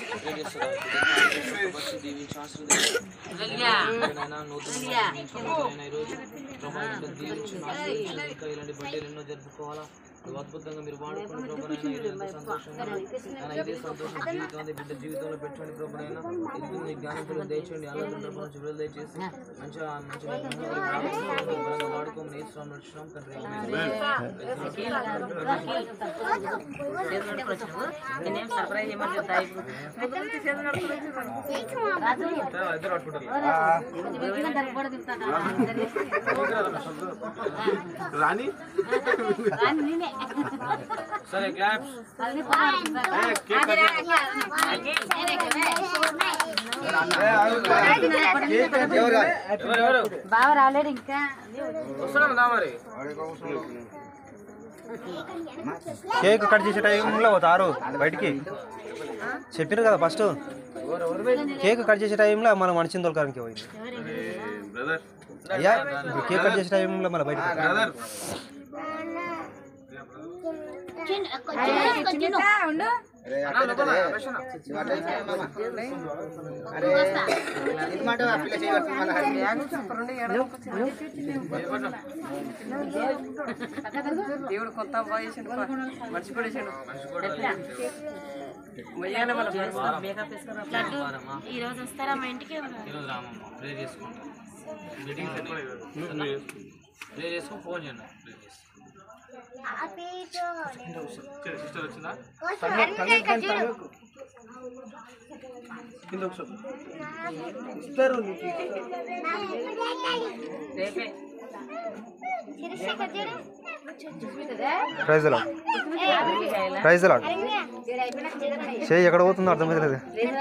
Prayer చేస్తారు కాబట్టి దీవించి ఆశీర్వదించి నాయనా, నూతన సంవత్సరం ఈరోజు ప్రభా ఇంకా దీవించి ఆశీర్వదించి ఇంకా ఇలాంటి బర్త్డేలు ఎన్నో జరుపుకోవాలా నువ్వు అద్భుతంగా మీరు వాడుకున్న ప్రభునైనా ఇది ఎంత సంతోషంగా నాయనా, ఇదే సంతోషం జీవితం బిడ్డ జీవితంలో పెట్టండి ప్రభునైనా ఇది నీ జ్ఞానం పిల్లలు దయచేయండి ఆలోచన ప్రభు నుంచి విడుదల దయచేసి మంచిగా మంచి బలంగా వాడుకోమని నేర్చుకున్నాం నడుచున్నాం తండ్రి నేనేం సర్ప్రైజ్ చేయమని చెప్తా ఇప్పుడు ఇద్దరు పట్టుకుంటారు రాని సరే క్లాప్స్ ఎవరెవరు బావ రాలేడు ఇంకా వస్తున్నాం మరి కేక్ కట్ చేసే టైంలో పోతారు బయటికి చెప్పారు కదా ఫస్ట్ కేక్ కట్ చేసే టైంలో మనం మనిషిని తొలకడానికి పోయింది బ్రదర్ అయ్యా ఇప్పుడు కేక్ కట్ చేసే టైంలో మన బయటికి బ్రదర్ దేవుడు కొత్త పోయేసిండు మనిషి పడేసిండు మొయ్యాలి మన మేకప్ వేసుకున్నా ఈ రోజు వస్తారా మా ఇంటికి ఈరోజు రామమ్మ ప్రే చేసుకుంటాం మీటింగ్స్ ప్రే చేసుకుని ఫోన్ చేయండి ప్రే చేసి సిస్టర్ వచ్చిందా రేపే ప్రైజ్ లాడ్ ప్రైజ్ లాడ్ చేయి ఎక్కడ పోతుందో అర్థమైతలేదు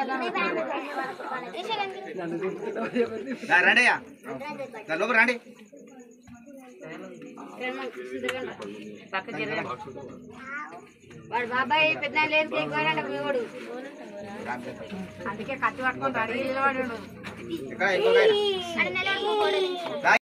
రండి లోపల రండి పక్క జరగండి వాడు బాబాయ్ పెద్ద లేదు కేక్ వాడంట పోయాడు అందుకే కత్తి పట్టుకొని రెడీ నిలబడి ఇక్కడ ఇంకొక ఆయన. అడ నెల